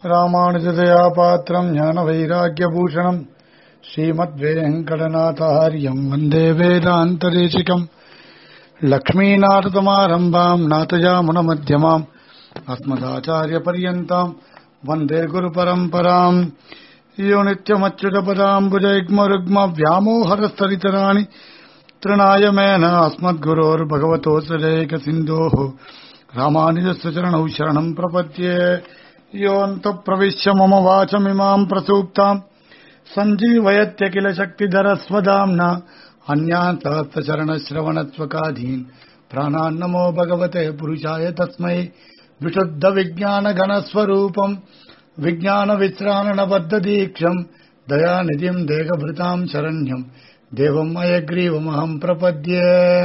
ராமானுஜதயா பாத்திரம் ஞான வைராக்கியபூஷணம் ஸ்ரீமத்வேங்கடநாதாரியம் வந்தே வேதாந்ததேசிகம் லக்ஷ்மீநாரதமாரம்பாம் நாதயாமுனமத்தியமாம் அஸ்மதாச்சாரியபர்யந்தாம் வந்தே குருபரம்பராம் யோ நித்யமच्युतपदाम्बुजैग्मरुग्म व्यामोहरस्तरितराणि तृणाय मेन अस्मद्गुरोर्भगवतोऽसरेकसिन्धोः रामानुजस्य चरणौ शरणम् प्रपद्ये योऽन्तप्रविश्य मम वाचमिमाम् प्रसूक्ताम् सञ्जीवयत्य किल शक्तिधरस्वदाम्ना अन्यान् सहस्रचरणश्रवणत्वकाधीन् प्राणान्नमो भगवते पुरुषाय तस्मै विशुद्धविज्ञानगणस्वरूपम् विज्ञानविश्राणबद्धदीक्षम् दयानिधिम् देहभृताम् शरण्यम् देवम् अयग्रीवमहम् प्रपद्ये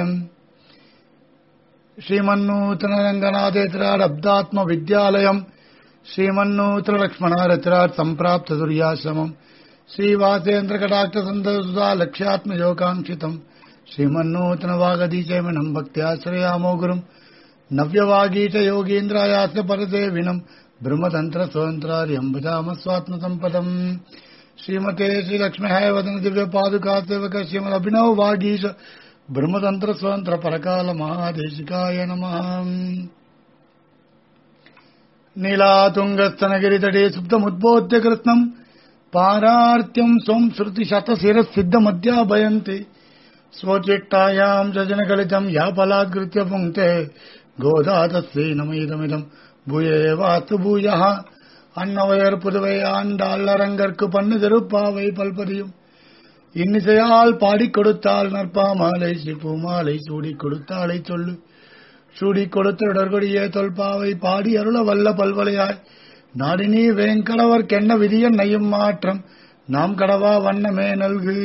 श्रीमन्नूतनरङ्गनाथेतरारब्दात्मविद्यालयम् श्रीमन्नूतनलक्ष्मणारतिरात् सम्प्राप्तदुर्याश्रमम् श्रीवासेन्द्रकटाक्षसन्दसुधा लक्ष्यात्मयोगाङ्क्षितम् श्रीमन्नूतनवागदीचैमिनम् भक्त्याश्रयामो गुरुम् नव्यवागीच योगीन्द्रायास्य परदेविनम् ब्रह्मतन्त्रस्वतन्त्रार्यम् भजाम स्वात्मसम्पदम् श्रीमते श्रीलक्ष्म्याः वदन दिव्यपादुकासेवक श्रीमदभिनव वागीश ब्रह्मतन्त्रस्वतन्त्र परकाल महादेशिकाय नमः नीलातुङ्गस्तनगिरितटे सुप्तमुद्बोध्य कृत्स्नम् पारार्त्यम् स्वम् श्रुतिशतशिरःसिद्धमध्याभयन्ति स्वचिट्टायाम् जजनकलितम् या फलात्कृत्य पुङ्क्ते गोदा तस्यै नमैदमिदम् பூயே வாத்து பூயா அன்னவையர் புதுவை ஆண்டாள் அரங்கற்கு பண்ணு திருப்பாவை பல்பதியும் இன்னிசையால் பாடிக் கொடுத்தாள் நற்பாமாலை பூமாலை சூடி கொடுத்தாளை சொல்லு சூடி கொடுத்த இடர்கொடியே தொல்பாவை பாடி அருள வல்ல பல்வலையாய் நாடினி வேங்கடவர் கென்ன விதிய நையும் மாற்றம் நாம் கடவா வண்ணமே நல்கு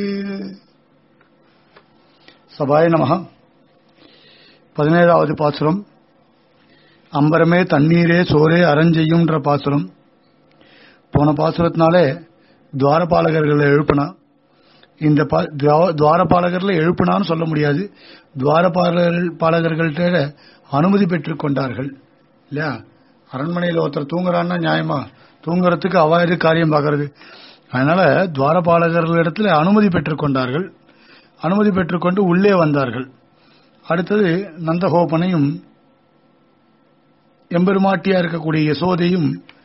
சபாய நமக பதினேழாவது பாசுரம் அம்பரமே தண்ணீரே சோரே அறஞ்செய்யும்ன்ற பாசுரம் போன பாசுரத்தினாலே துவாரபாலகர்களை எழுப்பினா இந்த துவாரபாலகர்ல எழுப்பினான்னு சொல்ல முடியாது துவாரபாலகர்கள் பாலகர்கள்ட்ட அனுமதி பெற்றுக் கொண்டார்கள் இல்லையா அரண்மனையில் ஒருத்தர் தூங்குறான்னா நியாயமா தூங்குறதுக்கு அவ எது காரியம் பார்க்கறது அதனால துவாரபாலகர்களிடத்தில் அனுமதி பெற்றுக் கொண்டார்கள் அனுமதி பெற்றுக்கொண்டு உள்ளே வந்தார்கள் அடுத்தது நந்தகோபனையும் எம்பெருமாட்டியா இருக்கக்கூடிய யசோதையும்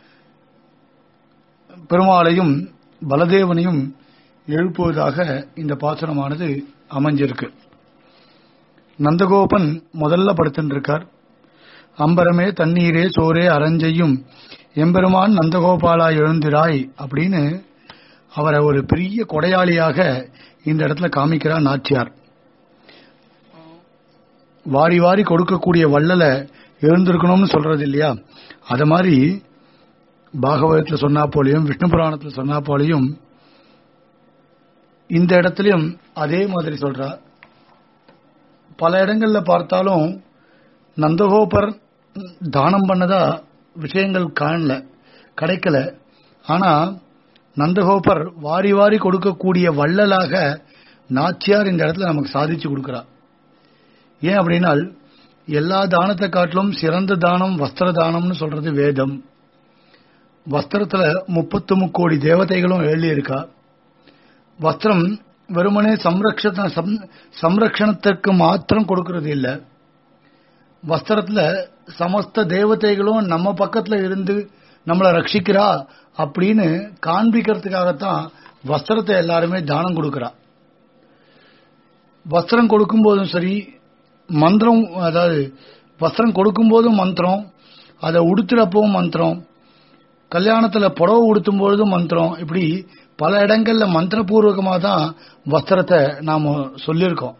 பெருமாளையும் பலதேவனையும் எழுப்புவதாக இந்த பாசனமானது அமைஞ்சிருக்கு நந்தகோபன் முதல்ல படுத்துருக்கார் அம்பரமே தண்ணீரே சோரே அரஞ்செய்யும் எம்பெருமான் நந்தகோபாலா எழுந்திராய் அப்படின்னு அவரை ஒரு பெரிய கொடையாளியாக இந்த இடத்துல காமிக்கிறார் நாச்சியார் வாரி வாரி கொடுக்கக்கூடிய வள்ளலை எழுந்திருக்கணும்னு சொல்றது இல்லையா அத மாதிரி பாகவதத்தில் சொன்னா போலையும் விஷ்ணு புராணத்தில் சொன்னா போலையும் இந்த இடத்துலயும் அதே மாதிரி சொல்றா பல இடங்கள்ல பார்த்தாலும் நந்தகோபர் தானம் பண்ணதா விஷயங்கள் காணல கிடைக்கல ஆனா நந்தகோபர் வாரி வாரி கொடுக்கக்கூடிய வள்ளலாக நாச்சியார் இந்த இடத்துல நமக்கு சாதிச்சு கொடுக்கிறார் ஏன் அப்படின்னா எல்லா தானத்தை காட்டிலும் சிறந்த தானம் வஸ்திர தானம்னு சொல்றது வேதம் வஸ்திரத்துல முப்பத்து முக்கோடி தேவதைகளும் எழுதி இருக்கா வஸ்திரம் வெறுமனே சம்ரக்ஷ சம்ரக்ஷணத்திற்கு மாத்திரம் கொடுக்கறது இல்ல வஸ்திரத்துல சமஸ்த தேவதைகளும் நம்ம பக்கத்துல இருந்து நம்மளை ரட்சிக்கிறா அப்படின்னு காண்பிக்கிறதுக்காகத்தான் வஸ்திரத்தை எல்லாருமே தானம் கொடுக்கறா வஸ்திரம் கொடுக்கும் போதும் சரி மந்திரம் அதாவது வஸ்திரம் கொடுக்கும் போதும் மந்திரம் அதை உடுத்துறப்பவும் மந்திரம் கல்யாணத்துல புடவை உடுத்தும் பொழுதும் மந்திரம் இப்படி பல இடங்கள்ல மந்திரபூர்வகமாக தான் வஸ்திரத்தை நாம சொல்லியிருக்கோம்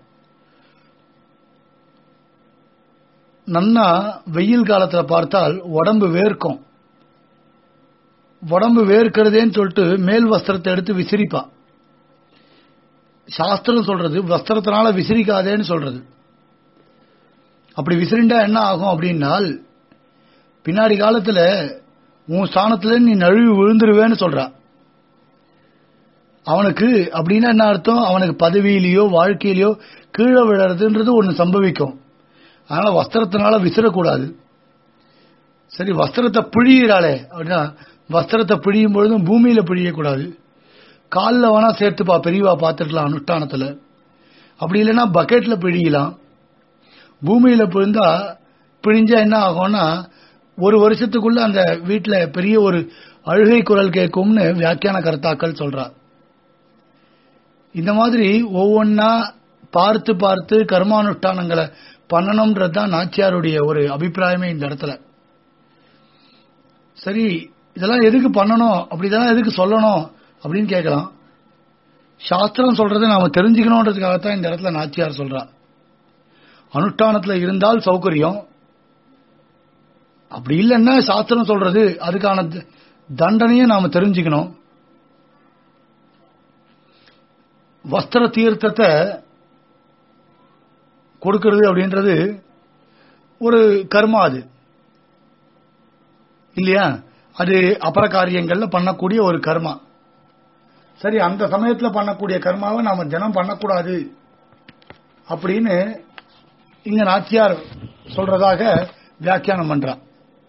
நன்னா வெயில் காலத்துல பார்த்தால் உடம்பு வேர்க்கும் உடம்பு வேர்க்கிறதேன்னு சொல்லிட்டு மேல் வஸ்திரத்தை எடுத்து விசிறிப்பா சாஸ்திரம் சொல்றது வஸ்திரத்தினால விசிறிக்காதேன்னு சொல்றது அப்படி விசிறிண்டா என்ன ஆகும் அப்படின்னால் பின்னாடி காலத்துல உன் ஸ்தானத்துல நீ நழுவி விழுந்துருவேன்னு சொல்றா அவனுக்கு அப்படின்னா என்ன அர்த்தம் அவனுக்கு பதவியிலேயோ வாழ்க்கையிலயோ கீழே விழறதுன்றது ஒன்று சம்பவிக்கும் அதனால வஸ்திரத்தினால விசிறக்கூடாது சரி வஸ்திரத்தை பிழியிறாளே அப்படின்னா வஸ்திரத்தை பிழியும் பொழுதும் பூமியில பிழியக்கூடாது காலில் வேணா சேர்த்துப்பா பெரியவா பார்த்துக்கலாம் அனுஷ்டானத்துல அப்படி இல்லைன்னா பக்கெட்ல பிழியலாம் பூமியில பிழிந்தா பிழிஞ்சா என்ன ஆகும்னா ஒரு வருஷத்துக்குள்ள அந்த வீட்டுல பெரிய ஒரு அழுகை குரல் கேட்கும்னு வியாக்கியான கர்த்தாக்கள் சொல்றா இந்த மாதிரி ஒவ்வொன்னா பார்த்து பார்த்து கர்மானுஷ்டானங்களை பண்ணணும்ன்றது தான் நாச்சியாருடைய ஒரு அபிப்பிராயமே இந்த இடத்துல சரி இதெல்லாம் எதுக்கு பண்ணணும் அப்படி இதெல்லாம் எதுக்கு சொல்லணும் அப்படின்னு கேட்கலாம் சாஸ்திரம் சொல்றதை நாம தெரிஞ்சுக்கணுன்றதுக்காகத்தான் இந்த இடத்துல நாச்சியார் சொல்றா அனுஷ்டானத்துல இருந்தால் சௌகரியம் அப்படி இல்லைன்னா சாஸ்திரம் சொல்றது அதுக்கான த- தண்டனையை நாம தெரிஞ்சுக்கணும் வஸ்திர தீர்த்தத்தை கொடுக்கிறது அப்படின்றது ஒரு கர்மா அது இல்லையா அது அபர காரியங்கள்ல பண்ணக்கூடிய ஒரு கர்மா சரி அந்த சமயத்துல பண்ணக்கூடிய கர்மாவை நாம தினம் பண்ணக்கூடாது அப்படின்னு இங்க நாச்சியார் சொல்றதாக வியாக்கியானம் பண்றான்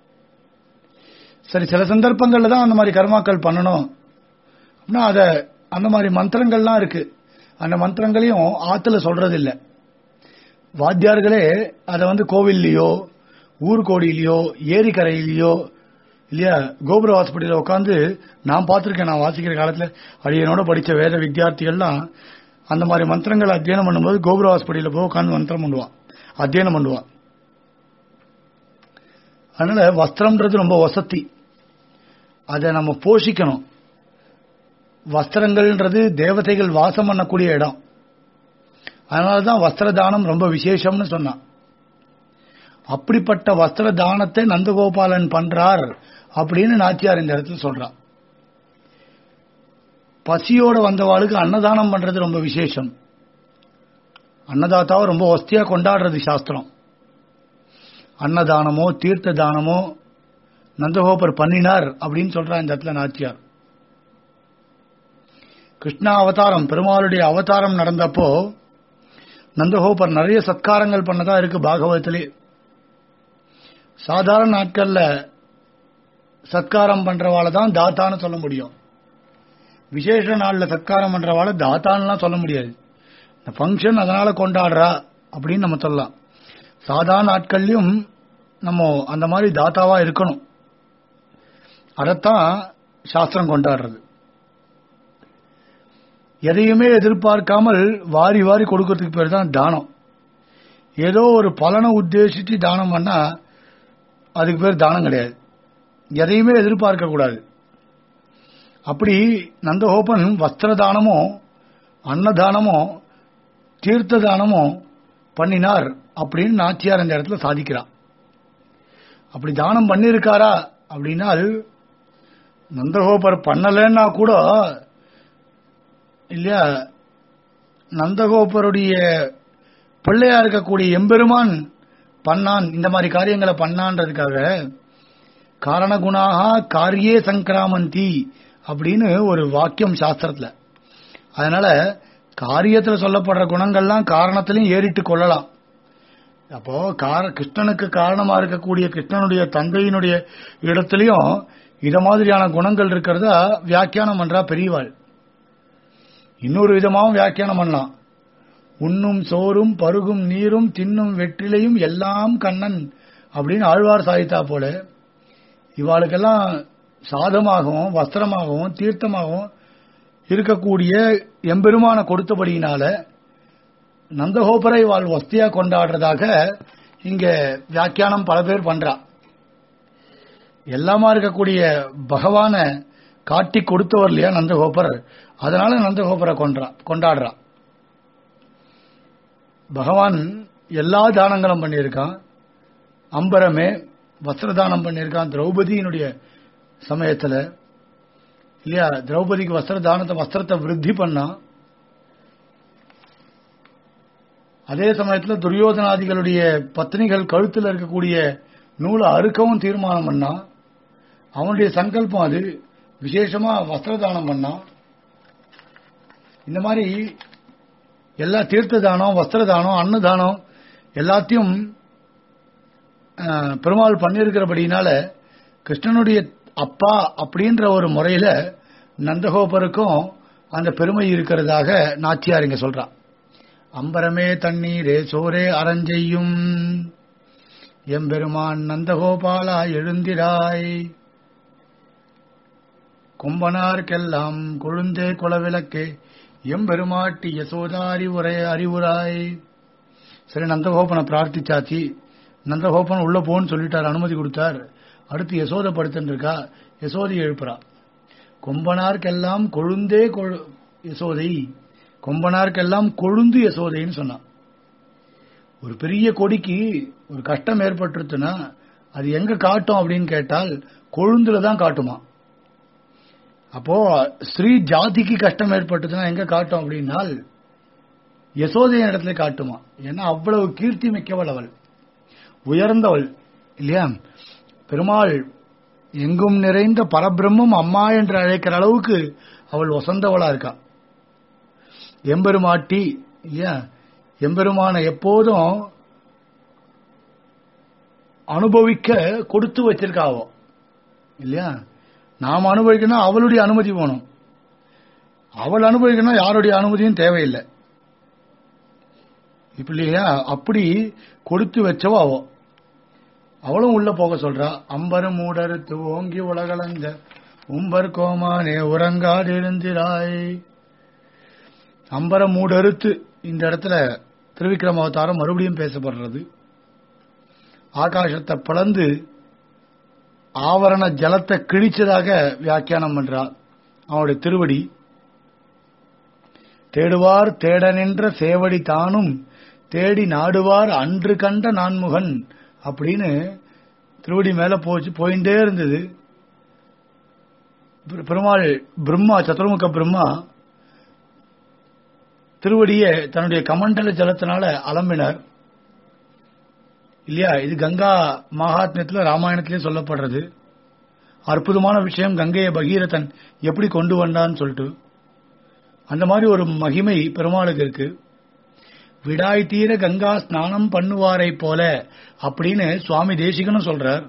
சரி சில சந்தர்ப்பங்கள்ல தான் அந்த மாதிரி கர்மாக்கள் பண்ணணும் அப்படின்னா அத அந்த மாதிரி மந்திரங்கள்லாம் இருக்கு அந்த மந்திரங்களையும் ஆத்துல சொல்றது இல்ல வாத்தியார்களே அதை வந்து கோவில்லையோ ஊர்கோடியிலையோ ஏரிக்கரையிலையோ இல்லையா கோபுர ஹாஸ்பிட்டலில் உட்காந்து நான் பார்த்திருக்கேன் நான் வாசிக்கிற காலத்துல அடியனோட படிச்ச வேத வித்தியார்த்திகள்லாம் அந்த மாதிரி மந்திரங்கள் அத்தியனம் பண்ணும்போது கோபுர ஹாஸ்பிட்டலில் போய் உட்காந்து மந்திரம் பண்ணுவான் அத்தியனம் பண்ணுவான் அதனால வஸ்திரம்ன்றது ரொம்ப வசதி அதை நம்ம போஷிக்கணும் வஸ்திரங்கள்ன்றது தேவதைகள் வாசம் பண்ணக்கூடிய இடம் அதனால தான் வஸ்திர தானம் ரொம்ப விசேஷம்னு சொன்னான் அப்படிப்பட்ட வஸ்திர தானத்தை நந்தகோபாலன் பண்றார் அப்படின்னு நாச்சியார் இந்த இடத்துல சொல்றான் பசியோட வந்தவாளுக்கு அன்னதானம் பண்றது ரொம்ப விசேஷம் அன்னதாத்தாவை ரொம்ப வசதியா கொண்டாடுறது சாஸ்திரம் அன்னதானமோ தீர்த்த தானமோ நந்தகோபர் பண்ணினார் அப்படின்னு சொல்றான் இந்த இடத்துல நாச்சியார் கிருஷ்ணா அவதாரம் பெருமாளுடைய அவதாரம் நடந்தப்போ நந்தகோபர் நிறைய சத்காரங்கள் பண்ணதா இருக்கு பாகவதத்திலே சாதாரண நாட்கள்ல சத்காரம் பண்றவாளை தான் தாத்தான்னு சொல்ல முடியும் விசேஷ நாள்ல சத்காரம் பண்றவாளை தாத்தான்லாம் சொல்ல முடியாது இந்த ஃபங்க்ஷன் அதனால கொண்டாடுறா அப்படின்னு நம்ம சொல்லலாம் சாதாரண நாட்கள்லயும் நம்ம அந்த மாதிரி தாத்தாவா இருக்கணும் அதைத்தான் சாஸ்திரம் கொண்டாடுறது எதையுமே எதிர்பார்க்காமல் வாரி வாரி கொடுக்கறதுக்கு பேர் தான் தானம் ஏதோ ஒரு பலனை உத்தேசித்து தானம் பண்ணா அதுக்கு பேர் தானம் கிடையாது எதையுமே எதிர்பார்க்க கூடாது அப்படி நந்தகோபன் வஸ்திர தானமோ அன்னதானமோ தீர்த்த தானமோ பண்ணினார் அப்படின்னு நாச்சியார் அந்த இடத்துல சாதிக்கிறார் அப்படி தானம் பண்ணியிருக்காரா அப்படின்னால் நந்தகோபர் பண்ணலன்னா கூட இல்லையா நந்தகோபருடைய பிள்ளையா இருக்கக்கூடிய எம்பெருமான் பண்ணான் இந்த மாதிரி காரியங்களை பண்ணான்றதுக்காக காரணகுணாக காரியே சங்கிராமந்தி அப்படின்னு ஒரு வாக்கியம் சாஸ்திரத்துல அதனால காரியத்துல சொல்லப்படுற குணங்கள்லாம் காரணத்திலையும் ஏறிட்டு கொள்ளலாம் அப்போ கார கிருஷ்ணனுக்கு காரணமா இருக்கக்கூடிய கிருஷ்ணனுடைய தந்தையினுடைய இடத்துலயும் இத மாதிரியான குணங்கள் இருக்கிறதா வியாக்கியானம் பண்றா பெரியவாள் இன்னொரு விதமாவும் வியாக்கியானம் பண்ணலாம் உண்ணும் சோறும் பருகும் நீரும் தின்னும் வெற்றிலையும் எல்லாம் கண்ணன் அப்படின்னு ஆழ்வார் சாதித்தா போல இவாளுக்கெல்லாம் சாதமாகவும் வஸ்திரமாகவும் தீர்த்தமாகவும் இருக்கக்கூடிய எம்பெருமான கொடுத்தபடியினால நந்தகோபரை வாழ் வஸ்தியா கொண்டாடுறதாக இங்க வியாக்கியானம் பல பேர் பண்றா எல்லாமா இருக்கக்கூடிய பகவான காட்டி கொடுத்தவர் இல்லையா நந்தகோபர் அதனால நந்தகோபரை கொன்றா கொண்டாடுறா பகவான் எல்லா தானங்களும் பண்ணியிருக்கான் அம்பரமே வஸ்திர தானம் பண்ணியிருக்கான் திரௌபதியினுடைய சமயத்துல இல்லையா திரௌபதிக்கு வஸ்திர தானத்தை வஸ்திரத்தை விருத்தி பண்ணான் அதே சமயத்துல துரியோதனாதிகளுடைய பத்னிகள் கழுத்துல இருக்கக்கூடிய நூலை அறுக்கவும் தீர்மானம் பண்ணான் அவனுடைய சங்கல்பம் அது விசேஷமா வஸ்திர தானம் பண்ணான் இந்த மாதிரி எல்லா தீர்த்த தானம் வஸ்திர தானம் அன்னதானம் எல்லாத்தையும் பெருமாள் பண்ணியிருக்கிறபடினால கிருஷ்ணனுடைய அப்பா அப்படின்ற ஒரு முறையில நந்தகோபருக்கும் அந்த பெருமை இருக்கிறதாக நாச்சியார் இங்க சொல்றா அம்பரமே தண்ணீரே சோரே அரஞ்செய்யும் எம்பெருமான் நந்தகோபாலா எழுந்திராய் கொம்பனார்க்கெல்லாம் கொழுந்தே குலவிளக்கே எம்பெருமாட்டி யசோதா அறிவுரை அறிவுராய் சரி நந்தகோபனை பிரார்த்திச்சாச்சு நந்தகோபன் உள்ள போன்னு சொல்லிட்டார் அனுமதி கொடுத்தார் அடுத்து யசோதை படுத்துட்டு இருக்கா யசோதை எழுப்புறா கொம்பனார்க்கெல்லாம் கொழுந்தே கொழு யசோதை கொம்பனார்க்கெல்லாம் கொழுந்து யசோதைன்னு சொன்னான் ஒரு பெரிய கொடிக்கு ஒரு கஷ்டம் ஏற்பட்டுருச்சுன்னா அது எங்க காட்டும் அப்படின்னு கேட்டால் கொழுந்துல தான் காட்டுமா அப்போ ஸ்ரீ ஜாதிக்கு கஷ்டம் ஏற்பட்டதுன்னா எங்க காட்டும் அப்படின்னால் யசோதைய இடத்துல காட்டுமா ஏன்னா அவ்வளவு கீர்த்தி மிக்கவள் அவள் உயர்ந்தவள் இல்லையா பெருமாள் எங்கும் நிறைந்த பரபிரம்மம் அம்மா என்று அழைக்கிற அளவுக்கு அவள் வசந்தவளா இருக்கா எம்பெருமாட்டி இல்லையா எம்பெருமான எப்போதும் அனுபவிக்க கொடுத்து வச்சிருக்காவோ இல்லையா நாம் அனுபவிக்கணும் அவளுடைய அனுமதி வேணும் அவள் அனுபவிக்கணும் யாருடைய அனுமதியும் தேவையில்லை இப்ப இல்லையா அப்படி கொடுத்து வச்சவோ அவ அவளும் உள்ள போக சொல்றா அம்பரும் மூடறுத்து ஓங்கி உலகளந்த உம்பர் கோமானே உறங்காது எழுந்திராய் அம்பர மூடறுத்து இந்த இடத்துல திருவிக்ரம அவதாரம் மறுபடியும் பேசப்படுறது ஆகாசத்தை பிளந்து ஆவரண ஜலத்தை கிழிச்சதாக வியாக்கியானம் பண்றா அவனுடைய திருவடி தேடுவார் தேட நின்ற சேவடி தானும் தேடி நாடுவார் அன்று கண்ட நான்முகன் அப்படின்னு திருவடி மேல போச்சு போயிட்டே இருந்தது பெரு- பெருமாள் பிரம்மா சதுர்முக பிரம்மா திருவடியை தன்னுடைய கமண்டல ஜலத்தினால அலம்பினார் இல்லையா இது கங்கா மகாத்மியத்துல ராமாயணத்திலே சொல்லப்படுறது அற்புதமான விஷயம் கங்கையை பகீரதன் எப்படி கொண்டு வந்தான்னு சொல்லிட்டு அந்த மாதிரி ஒரு மகிமை பெருமாளுக்கு இருக்கு விடாய் தீர கங்கா ஸ்நானம் பண்ணுவாரை போல அப்படின்னு சுவாமி தேசிகனும் சொல்றார்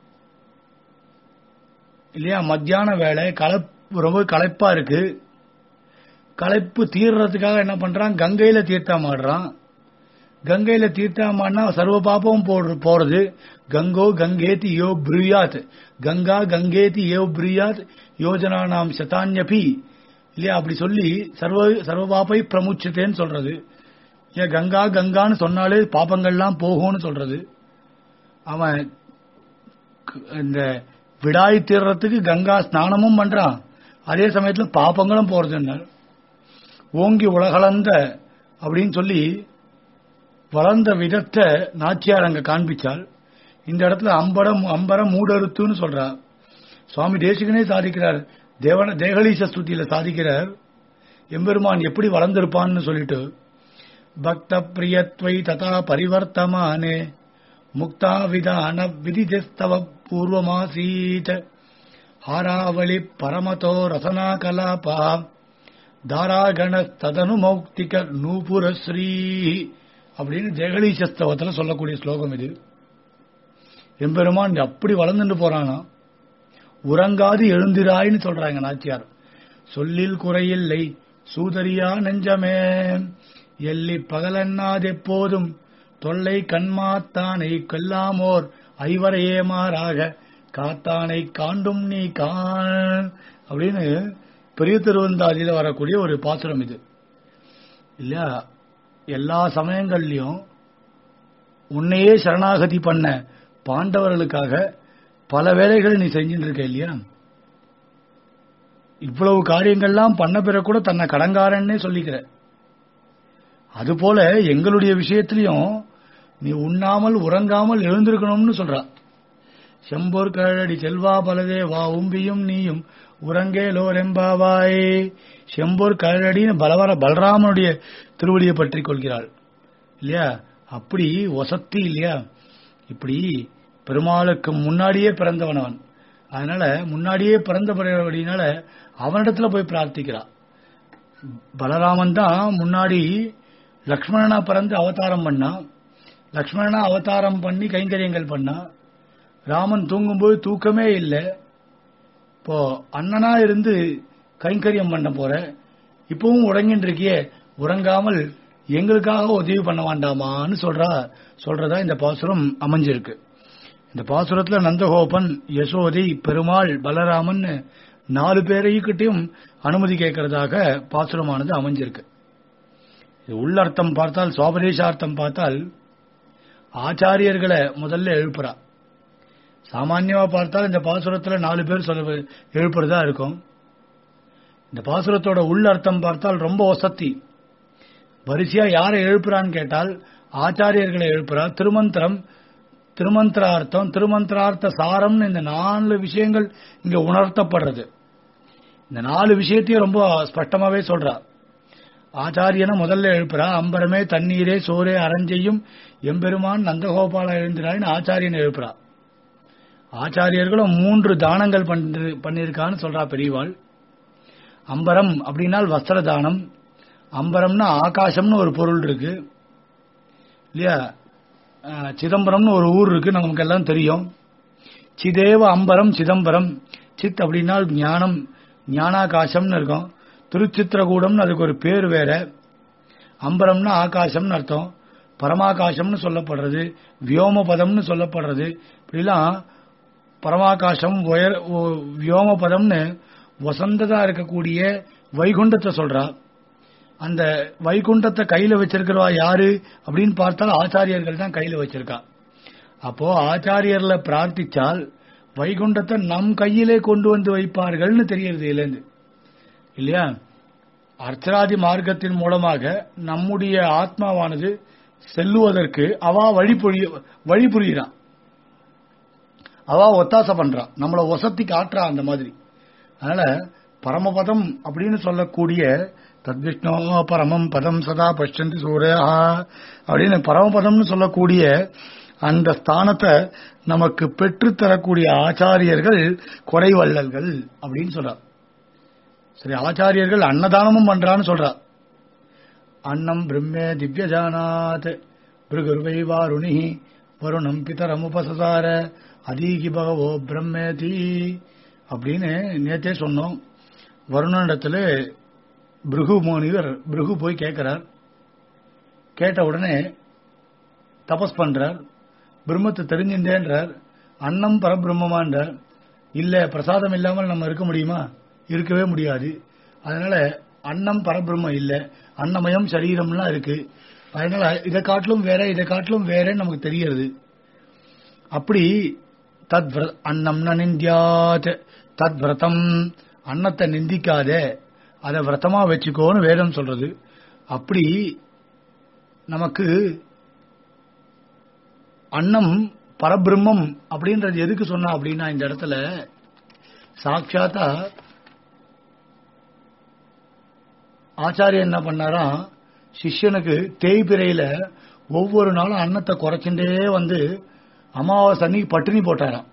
இல்லையா மத்தியான வேலை கலப் ரொம்ப களைப்பா இருக்கு களைப்பு தீர்றதுக்காக என்ன பண்றான் கங்கையில தீர்த்தமாடுறான் கங்கையில தீர்த்தமாடினா சர்வ பாப்பமும் போடு- போறது கங்கோ கங்கேதி யோ ப்ரூயாத் கங்கா கங்கேதி யோ ப்ரூயாத் யோஜனா நாம் சதான்யபி இல்லையா அப்படி சொல்லி சர்வ சர்வ பாப்பை பிரமுச்சித்தேன்னு சொல்றது ஏன் கங்கா கங்கான்னு சொன்னாலே பாப்பங்கள்லாம் போகும்னு சொல்றது அவன் க- இந்த விடாய் தீர்றதுக்கு கங்கா ஸ்நானமும் பண்றான் அதே சமயத்துல பாப்பங்களும் போறதுன்னார் ஓங்கி உலகளந்த அப்படின்னு சொல்லி வளர்ந்த விதத்தை நாச்சியார் அங்க காண்பிச்சால் இந்த இடத்துல அம்பரம் அம்பரம் மூடறுத்துன்னு சொல்றார் சுவாமி தேசிகனே சாதிக்கிறார் தேவன தேகலீச ஸ்துதியில சாதிக்கிறார் எம்பெருமான் எப்படி வளர்ந்திருப்பான்னு சொல்லிட்டு பக்த பிரியத்வை ததா பரிவர்த்தமானே முக்தா விதான விதிதஸ்தவ பூர்வமாசீத் ஹாராவளி பரமதோ ரசனா கலாபா தாராகண ததனு மௌக்திக நூபுரஸ்ரீ அப்படின்னு ஜெகலீசஸ்தவத்துல சொல்லக்கூடிய ஸ்லோகம் இது எம்பெருமான் அப்படி வளர்ந்துட்டு போறானா உறங்காது எழுந்திராய்ன்னு சொல்றாங்க நாச்சியார் சொல்லில் குறையில்லை சூதரியா நெஞ்சமே எல்லி பகலன்னாதெப்போதும் தொல்லை கண்மாத்தானை கொல்லாமோர் ஐவரையே மாறாக காத்தானை காண்டும் நீ காண் அப்படின்னு பெரிய திருவந்தாதியில வரக்கூடிய ஒரு பாசுரம் இது இல்லையா எல்லா சமயங்கள்லயும் உன்னையே சரணாகதி பண்ண பாண்டவர்களுக்காக பல வேலைகளை நீ செஞ்சுட்டு இருக்க இல்லையா இவ்வளவு காரியங்கள்லாம் பண்ண பிறகு கூட தன்னை கடங்காரன்னே சொல்லிக்கிற அதுபோல எங்களுடைய விஷயத்திலையும் நீ உண்ணாமல் உறங்காமல் எழுந்திருக்கணும்னு சொல்றா செம்போர் கழடி செல்வா பலதே வா உம்பியும் நீயும் உறங்கேலோ ரெம்பாவாய் செம்போர் கழடின்னு பலவர பலராமனுடைய திருவடியை பற்றி கொள்கிறாள் இல்லையா அப்படி வசத்தி இல்லையா இப்படி பெருமாளுக்கு முன்னாடியே பிறந்தவன் அவன் அதனால முன்னாடியே பிறந்தபடினால அவனிடத்துல போய் பிரார்த்திக்கிறான் பலராமன் தான் முன்னாடி லக்ஷ்மணனா பிறந்து அவதாரம் பண்ணான் லக்ஷ்மணனா அவதாரம் பண்ணி கைங்கரியங்கள் பண்ணான் ராமன் தூங்கும்போது தூக்கமே இல்லை இப்போ அண்ணனா இருந்து கைங்கரியம் பண்ண போற இப்பவும் உறங்கிட்டு இருக்கியே உறங்காமல் எங்களுக்காக உதவி பண்ண வேண்டாமான்னு சொல்றா சொல்றதா இந்த பாசுரம் அமைஞ்சிருக்கு இந்த பாசுரத்துல நந்தகோபன் யசோதை பெருமாள் பலராமன் நாலு பேரையும் அனுமதி கேட்கறதாக பாசுரமானது அமைஞ்சிருக்கு இது உள்ளர்த்தம் பார்த்தால் சுவாபதேசார்த்தம் பார்த்தால் ஆச்சாரியர்களை முதல்ல எழுப்புறா சாமான்யமா பார்த்தால் இந்த பாசுரத்துல நாலு பேர் சொல்ல எழுப்புறதா இருக்கும் இந்த பாசுரத்தோட உள்ளர்த்தம் பார்த்தால் ரொம்ப வசத்தி வரிசையா யாரை எழுப்புறான்னு கேட்டால் ஆச்சாரியர்களை எழுப்புறா திருமந்திரம் திருமந்திரார்த்தம் திருமந்திரார்த்த சாரம்னு இந்த நாலு விஷயங்கள் இங்க உணர்த்தப்படுறது இந்த நாலு விஷயத்தையும் ரொம்ப ஸ்பஷ்டமாவே சொல்றா ஆச்சாரியனை முதல்ல எழுப்புறா அம்பரமே தண்ணீரே சோரே அரஞ்செய்யும் எம்பெருமான் நந்தகோபால எழுந்திரான்னு ஆச்சாரியனை எழுப்புறா ஆச்சாரியர்களும் மூன்று தானங்கள் பண்ணி பண்ணியிருக்கான்னு சொல்றா பெரியவாள் அம்பரம் அப்படின்னால் வஸ்திர தானம் அம்பரம்னா ஆகாசம்னு ஒரு பொருள் இருக்கு இல்லையா அஹ், சிதம்பரம்னு ஒரு ஊர் இருக்கு நமக்கு எல்லாம் தெரியும் சிதேவ அம்பரம் சிதம்பரம் சித் அப்படின்னால் ஞானம் ஞானாகாசம்னு இருக்கும் திருச்சித்திரகூடம்னு அதுக்கு ஒரு பேர் வேற அம்பரம்னா ஆகாசம்னு அர்த்தம் பரமாகாசம்னு சொல்லப்படுறது வியோமபதம்னு சொல்லப்படுறது இப்படிலாம் பரமாகாசம் உயர் ஓ- வியோமபதம்னு வசந்ததா இருக்கக்கூடிய வைகுண்டத்தை சொல்றா அந்த வைகுண்டத்தை கையில வச்சிருக்கிறவா யாரு அப்படின்னு பார்த்தால் ஆச்சாரியர்கள் தான் கையில வச்சிருக்கா அப்போ ஆச்சாரியர்ல பிரார்த்திச்சால் வைகுண்டத்தை நம் கையிலே கொண்டு வந்து வைப்பார்கள்னு தெரியுது இதுலேருந்து இல்லையா அர்ச்சராதி மார்க்கத்தின் மூலமாக நம்முடைய ஆத்மாவானது செல்லுவதற்கு அவா வழி புரிய வழி புரியுறான் அவா ஒத்தாசை பண்றான் நம்மள ஒசத்தி காட்டுறா அந்த மாதிரி அதனால பரமபதம் அப்படின்னு சொல்லக்கூடிய தத்விஷ்ணோ பரமம் பதம் சதா பஷ்யந்தி சூரையா அப்படின்னு பரமபதம்னு சொல்லக்கூடிய அந்த ஸ்தானத்தை நமக்கு பெற்றுத் தரக்கூடிய ஆச்சாரியர்கள் குறைவள்ளல்கள் அப்படின்னு சொல்றார் சரி ஆச்சாரியர்கள் அன்னதானமும் பண்றான்னு சொல்றா அன்னம் பிரம்மே திவ்யஜானாத் பிருகுர்வை வாருணி வருணம் பிதரமுபசசார அதீகி பகவோ பிரம்மேதி அப்படின்னு நேத்தே சொன்னோம் வருணனிடத்துல பிருகு முனிவர் பிருகு போய் கேட்கிறார் கேட்ட உடனே தபஸ் பண்றார் பிரம்மத்தை தெரிஞ்சின்றேன்றார் அன்னம் பரபிரம்மமான்றார் இல்ல பிரசாதம் இல்லாமல் நம்ம இருக்க முடியுமா இருக்கவே முடியாது அதனால அன்னம் பரபிரம்மம் இல்ல அன்னமயம் சரீரம்லாம் இருக்கு அதனால இதை காட்டிலும் வேற இதை காட்டிலும் வேறன்னு நமக்கு தெரியறது அப்படி தத் விர- அன்னம் ந நிந்தியாத் தத் விரதம் அன்னத்தை நிந்திக்காத அதை விரதமா வச்சுக்கோன்னு வேதம் சொல்றது அப்படி நமக்கு அன்னம் பரபிரம்மம் அப்படின்றது எதுக்கு சொன்னா அப்படின்னா இந்த இடத்துல சாட்சாத்தா ஆச்சாரியன் என்ன பண்ணாராம் சிஷ்யனுக்கு தேய்பிரையில ஒவ்வொரு நாளும் அன்னத்தை குறைச்சுட்டே வந்து அமாவாசை அன்னைக்கு பட்டினி போட்டாராம்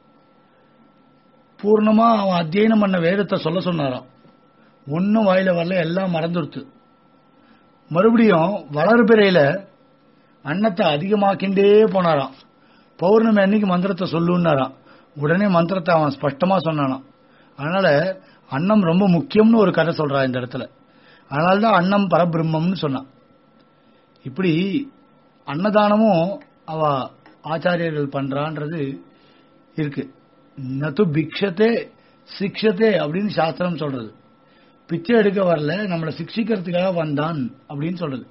பூர்ணமா அவன் அத்தியனம் பண்ண வேதத்தை சொல்ல சொன்னாராம் ஒன்னும் வாயில வரல எல்லாம் மறந்துடுத்து மறுபடியும் வளர்பிறையில அன்னத்தை அதிகமாக்கிண்டே போனாராம் பௌர்ணமி அன்னைக்கு மந்திரத்தை சொல்லுன்னாராம் உடனே மந்திரத்தை அவன் ஸ்பஷ்டமா சொன்னானாம் அதனால அன்னம் ரொம்ப முக்கியம்னு ஒரு கதை சொல்றா இந்த இடத்துல அதனால்தான் அன்னம் பரபிரம்மம்னு சொன்னான் இப்படி அன்னதானமும் அவ ஆச்சாரியர்கள் பண்றான்றது இருக்கு நது பிக்ஷத்தே சிக்ஷத்தே அப்படின்னு சாஸ்திரம் சொல்றது பிச்சை எடுக்க வரல நம்மளை சிக்ஷிக்கிறதுக்காக வந்தான் அப்படின்னு சொல்றது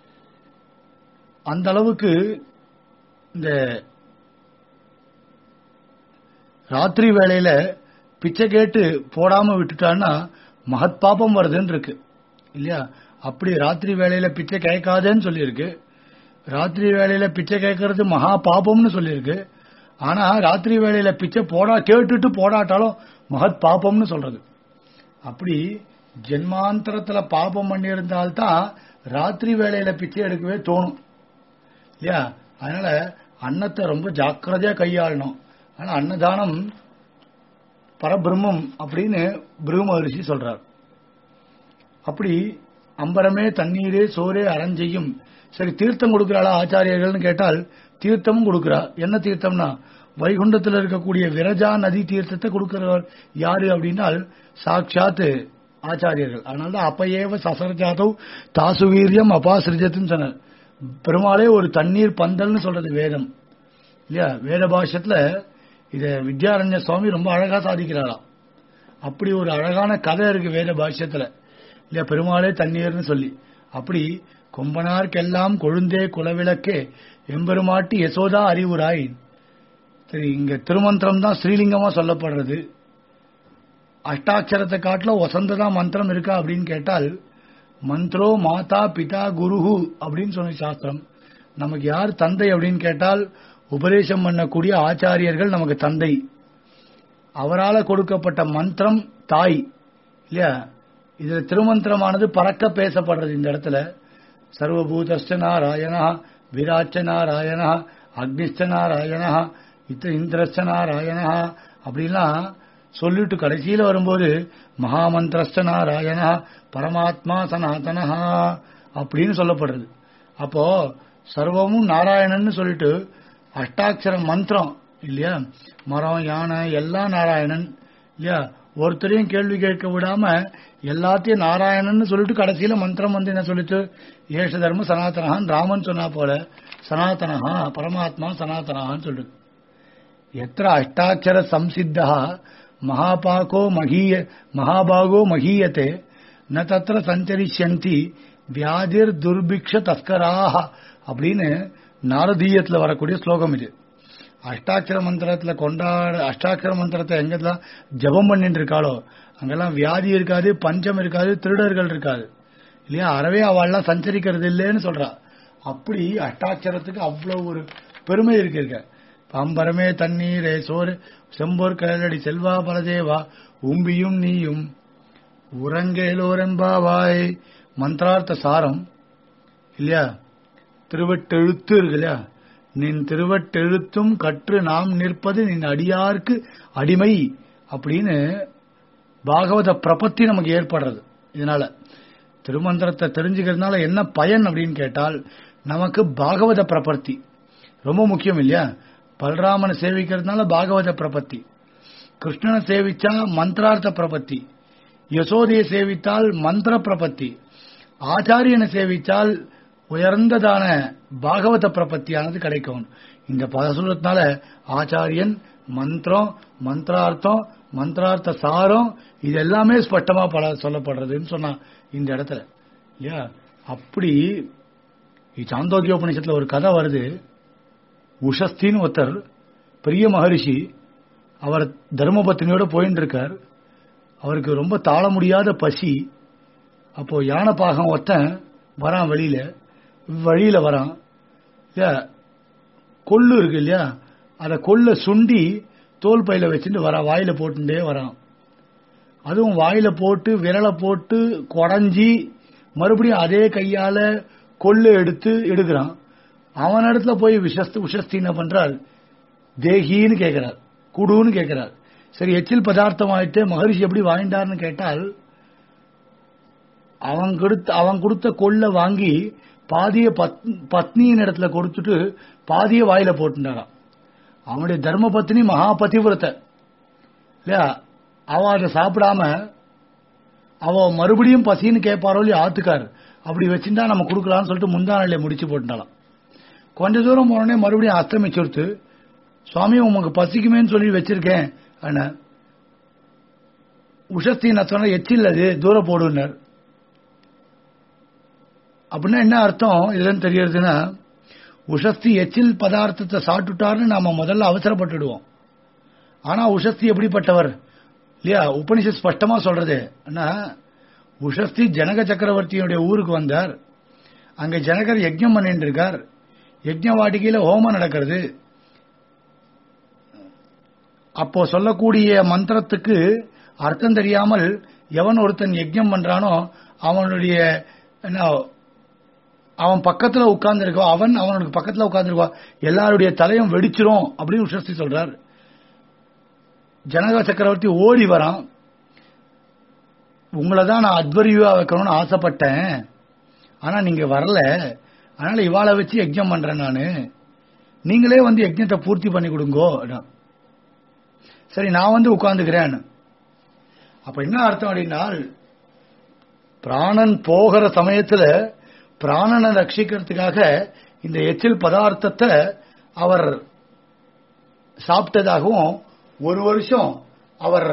அந்த அளவுக்கு இந்த ராத்திரி வேளையில பிச்சை கேட்டு போடாம விட்டுட்டான்னா மகத் பாபம் வருதுன்னு இருக்கு இல்லையா அப்படி ராத்திரி வேளையில பிச்சை கேட்காதேன்னு சொல்லியிருக்கு ராத்திரி வேளையில பிச்சை கேட்கறது மகா பாபம்னு சொல்லியிருக்கு ஆனா ராத்திரி வேளையில பிச்சை போடா கேட்டுட்டு போடாட்டாலும் மகத் பாபம்னு சொல்றது அப்படி ஜென்மாந்தரத்துல பாபம் பண்ணியிருந்தால்தான் ராத்திரி வேளையில பிச்சை எடுக்கவே தோணும் இல்லையா அதனால அன்னத்தை ரொம்ப ஜாக்கிரதையா கையாளணும் ஆனா அன்னதானம் பரபிரம்மம் அப்படின்னு பிரும ரிஷி சொல்றார் அப்படி அம்பரமே தண்ணீரே சோரே அரஞ்செய்யும் சரி தீர்த்தம் கொடுக்கிறாளா ஆச்சாரியர்கள்னு கேட்டால் தீர்த்தமும் கொடுக்கிறா என்ன தீர்த்தம்னா வைகுண்டத்தில் இருக்கக்கூடிய விரஜா நதி தீர்த்தத்தை கொடுக்கிறவர் யாரு அப்படின்னால் சாட்சாத் ஆச்சாரியர்கள் அதனால அப்பயேவ சசரஜாதவ் தாசு வீரியம் அபாசிரிஜத்துன்னு சொன்னார் பெருமாளே ஒரு தண்ணீர் பந்தல்னு சொல்றது வேதம் இல்லையா வேத பாஷத்துல இத வித்யாரண்ய சுவாமி ரொம்ப அழகா சாதிக்கிறாராம் அப்படி ஒரு அழகான கதை இருக்கு வேத பாஷ்யத்துல இல்லையா பெருமாளே தண்ணீர்னு சொல்லி அப்படி கொம்பனார்க்கெல்லாம் கொழுந்தே குலவிளக்கே எம்பெருமாட்டி யசோதா அறிவுராய் சரி இங்க திருமந்திரம் தான் ஸ்ரீலிங்கமா சொல்லப்படுறது அஷ்டாட்சரத்தை காட்டில வசந்ததா மந்திரம் இருக்கா அப்படின்னு கேட்டால் மந்த்ரோ மாதா பிதா குருஹு அப்படின்னு சொன்ன சாஸ்திரம் நமக்கு யார் தந்தை அப்படின்னு கேட்டால் உபதேசம் பண்ணக்கூடிய ஆச்சாரியர்கள் நமக்கு தந்தை அவரால் கொடுக்கப்பட்ட மந்திரம் தாய் இல்லையா இதுல திருமந்திரமானது பறக்க பேசப்படுறது இந்த இடத்துல சர்வபூதஸ்ட நாராயணா விராட்ச நாராயணா அக்னிஷ்ட நாராயணா இத்த இந்திரஸ்ட நாராயணா அப்படின்லாம் சொல்லிட்டு கடைசியில வரும்போது மகாமந்திரஸ்ட நாராயணா பரமாத்மா சனாதனஹா அப்படின்னு சொல்லப்படுறது அப்போ சர்வமும் நாராயணன்னு சொல்லிட்டு அஷ்டாட்சர மந்திரம் இல்லையா மரம் யானை எல்லாம் நாராயணன் இல்லையா ஒருத்தரையும் கேள்வி கேட்க விடாம எல்லாத்தையும் நாராயணன் சொல்லிட்டு கடைசியில மந்திரம் வந்து என்ன சொல்லிட்டு ஏஷ தர்ம சனாதனஹான் ராமன் சொன்னா போல சனாதனஹா பரமாத்மா சனாதனஹான்னு சொல்லிட்டு எத்திர அஷ்டாட்சர சம்சித்தா மகாபாகோ மகீய மகாபாகோ மகீயத்தை ந தத்திர சஞ்சரிஷந்தி வியாதிர் துர்பிக்ஷ தஸ்கராக அப்படின்னு நாரதீயத்துல வரக்கூடிய ஸ்லோகம் இது அஷ்டாட்சர மந்திரத்துல கொண்டாட அஷ்டாட்சர மந்திரத்தை எங்கெல்லாம் ஜபம் பண்ணிட்டு இருக்காளோ அங்கெல்லாம் வியாதி இருக்காது பஞ்சம் இருக்காது திருடர்கள் இருக்காது இல்லையா அறவே அவள்லாம் சஞ்சரிக்கிறது இல்லைன்னு சொல்றா அப்படி அஷ்டாட்சரத்துக்கு அவ்வளவு ஒரு பெருமை இருக்கு இருக்க பம்பரமே தண்ணீரே சோறு செம்போர் கலடி செல்வா பரதேவா உம்பியும் நீயும் உறங்கேலோரெம்பாவாய் மந்திரார்த்த சாரம் இல்லையா திருவட்டெழுத்து இருக்கு இல்லையா நின் திருவட்டெழுத்தும் கற்று நாம் நிற்பது நின் அடியார்க்கு அடிமை அப்படின்னு பாகவத பிரபத்தி நமக்கு ஏற்படுறது இதனால திருமந்திரத்தை தெரிஞ்சுக்கிறதுனால என்ன பயன் அப்படின்னு கேட்டால் நமக்கு பாகவத பிரபத்தி ரொம்ப முக்கியம் இல்லையா பலராமனை சேவிக்கிறதுனால பாகவத பிரபத்தி கிருஷ்ணனை சேவிச்சா மந்திரார்த்த பிரபத்தி யசோதையை சேவித்தால் மந்திர பிரபத்தி ஆச்சாரியனை சேவித்தால் உயர்ந்ததான பாகவத பிரபத்தியானது கிடைக்கும் இந்த பதசுரத்தினால ஆச்சாரியன் மந்திரம் மந்திரார்த்தம் மந்திரார்த்த சாரம் இது எல்லாமே ஸ்பஷ்டமா பல சொல்லப்படுறதுன்னு சொன்னா இந்த இடத்துல இல்லையா அப்படி சாந்தோக்கிய உபநிஷத்துல ஒரு கதை வருது உஷஸ்தின்னு ஒருத்தர் பெரிய மகரிஷி அவர் தர்மபத்தினியோட போயின்னு இருக்கார் அவருக்கு ரொம்ப தாழ முடியாத பசி அப்போ யானை பாகம் ஒருத்தன் வரான் வெளியில வழியில வரான் இல்லையா கொள்ளு இருக்கு இல்லையா அதை கொள்ள சுண்டி தோல் பையில வச்சுட்டு வரான் வாயில போட்டுட்டே வரான் அதுவும் வாயில போட்டு விரலை போட்டு குடஞ்சி மறுபடியும் அதே கையால கொள்ளு எடுத்து எடுக்கிறான் அவன் இடத்துல போய் விஷஸ்து உஷஸ்தி என்ன பண்றார் தேகின்னு கேட்கிறார் குடுன்னு கேட்கிறார் சரி எச்சில் பதார்த்தம் ஆயிட்டு மகரிஷி எப்படி வாங்கிட்டார்னு கேட்டால் அவன் கொடுத்த அவன் கொடுத்த கொள்ள வாங்கி பாதிய பத்னியின் இடத்துல கொடுத்துட்டு பாதிய வாயில போட்டுட்டாராம் அவனுடைய தர்ம பத்னி மகா பதிவிரத்தை இல்லையா அவ அதை சாப்பிடாம அவ மறுபடியும் பசின்னு கேட்பாரோ இல்லையா ஆத்துக்கார் அப்படி வச்சுட்டா நம்ம கொடுக்கலாம்னு சொல்லிட்டு முந்தா நாளில் முடிச்சு போட்டுட்டாலாம் கொஞ்ச தூரம் போனோடனே மறுபடியும் அஸ்தமிச்சுடுத்து சுவாமி உமக்கு பசிக்குமேன்னு சொல்லி வச்சிருக்கேன் அண்ணா உஷஸ்தி நான் சொன்ன எச்சில் அது தூரம் போடுனார் அப்படின்னா என்ன அர்த்தம் இதுலன்னு தெரியறதுன்னா உஷஸ்தி எச்சில் பதார்த்தத்தை சாப்பிட்டுட்டாருன்னு நாம முதல்ல அவசரப்பட்டுடுவோம் ஆனா உஷஸ்தி எப்படிப்பட்டவர் இல்லையா உபனிஷத் ஸ்பஷ்டமா சொல்றது அண்ணா உஷஸ்தி ஜனக சக்கரவர்த்தியுடைய ஊருக்கு வந்தார் அங்க ஜனகர் யஜ்ஞம் பண்ணிட்டு இருக்கார் யஜ்ஞ வாடிக்கையில ஹோமம் நடக்கிறது அப்போ சொல்லக்கூடிய மந்திரத்துக்கு அர்த்தம் தெரியாமல் எவன் ஒருத்தன் யஜ்ஞம் பண்றானோ அவனுடைய என்ன அவன் பக்கத்துல உட்கார்ந்துருக்கோ அவன் அவனுக்கு பக்கத்துல உட்கார்ந்துருக்கோ எல்லாருடைய தலையும் வெடிச்சிரும் அப்படின்னு உஷஸ்தி சொல்றார் ஜனக சக்கரவர்த்தி ஓடி வரான் உங்களை தான் நான் அத்வரியா வைக்கணும்னு ஆசைப்பட்டேன் ஆனா நீங்க வரல அதனால இவாளை வச்சு யஜ்ஞம் பண்றேன் நானு நீங்களே வந்து யஜ்ஞத்தை பூர்த்தி பண்ணி கொடுங்கோ அப்படின்னா. சரி நான் வந்து உட்கார்ந்துக்கிறேன் அப்ப என்ன அர்த்தம் அப்படின்னா பிராணன் போகிற சமயத்துல பிராணனை ரட்சிக்கிறதுக்காக இந்த எச்சில் பதார்த்தத்தை அவர் சாப்பிட்டதாகவும் ஒரு வருஷம் அவர்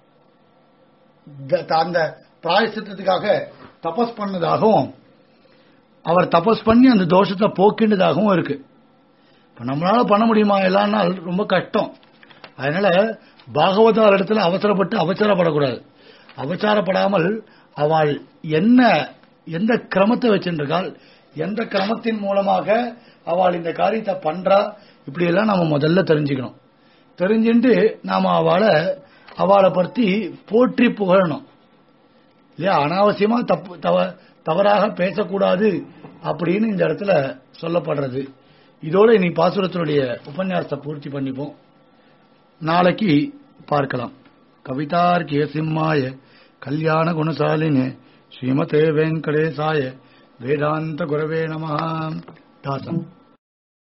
த- அந்த பிராயசித்தத்துக்காக தபஸ் பண்ணதாகவும் அவர் தபஸ் பண்ணி அந்த தோஷத்தை போக்கின்றதாகவும் இருக்கு இப்ப நம்மளால பண்ண முடியுமா எல்லாம் நாள் ரொம்ப கஷ்டம் அதனால பாகவதார் இடத்துல அவசரப்பட்டு அவசரப்படக்கூடாது அவசரப்படாமல் அவள் என்ன எந்த கிரமத்தை வச்சிருக்காள் எந்த கிரமத்தின் மூலமாக அவள் இந்த காரியத்தை பண்றா இப்படி எல்லாம் நம்ம முதல்ல தெரிஞ்சுக்கணும் தெரிஞ்சுட்டு நாம அவளை அவளை பற்றி போற்றி புகழணும் இல்லையா அனாவசியமா தப்பு தவ- தவறாக பேசக்கூடாது அப்படின்னு இந்த இடத்துல சொல்லப்படுறது இதோட இனி பாசுரத்தினுடைய உபன்யாசத்தை பூர்த்தி பண்ணிப்போம் நாளைக்கு பார்க்கலாம் கவிதார்க்கிய சிம்மாய கல்யாண குணசாலினே ஸ்ரீமதே வெங்கடேசாய வேதாந்த குரவே நம தாசம்